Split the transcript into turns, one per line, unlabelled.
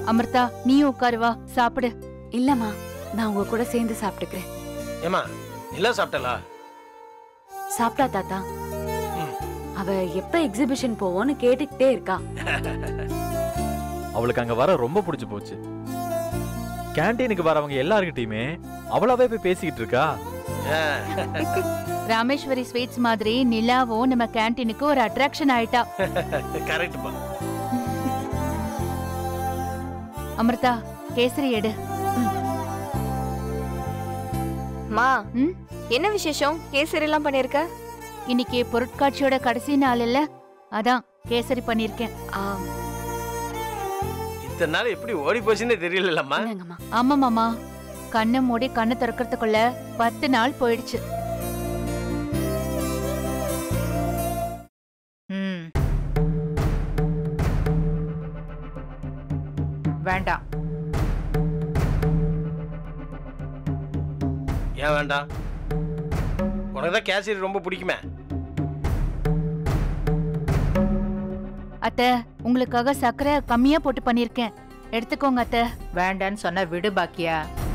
அமிர்தா நீயும் உட்காரு வா சாப்பிடு
இல்லம்மா நான் உங்க கூட சேர்ந்து சாப்பிட்டுக்கிறேன்
ஏமா எல்லாம் சாப்பிட்டலா
சாப்பிட்டா தாத்தா
ம்.
அவ எப்ப எக்ஸிபிஷன் போவோன்னு கேட்டுக்கிட்டே இருக்கா
அவளுக்கு அங்க வர ரொம்ப பிடிச்சு போச்சு கேண்டீனுக்கு வரவங்க எல்லார்கிட்டயுமே அவளாவே போய் பேசிக்கிட்டு இருக்கா
ராமேஸ்வரி ஸ்வீட்ஸ் மாதிரி நிலாவும் நம்ம கேண்டீனுக்கு ஒரு அட்ராக்ஷன் ஆயிட்டா
கரெக்ட்பா
அமிர்தா கேசரி எடு
மா
ம்?
என்ன விசேஷம் கேசரி எல்லாம் பண்ணிருக்க
இன்னைக்கு பொருட்காட்சியோட கடைசி நாள் இல்ல அதான் கேசரி பண்ணிருக்கேன்
ஆம்,
இத்தனை நாள் எப்படி ஓடி போச்சுன்னே தெரியலம்மா
இந்தாங்கம்மா
ஆமா மாமா கண்ணை மூடி கண்ணை திறக்கிறதுக்குள்ள பத்து நாள் போயிடுச்சு
ம் வேண்டாம்
ஏன் வேண்டாம் உனக்கு தான் கேசரி ரொம்ப பிடிக்குமே
அத்தை உங்களுக்காக சர்க்கரை கம்மியா போட்டு பண்ணிருக்கேன் எடுத்துக்கோங்க அத்தை
வேண்டான்னு சொன்ன விடு பாக்கியா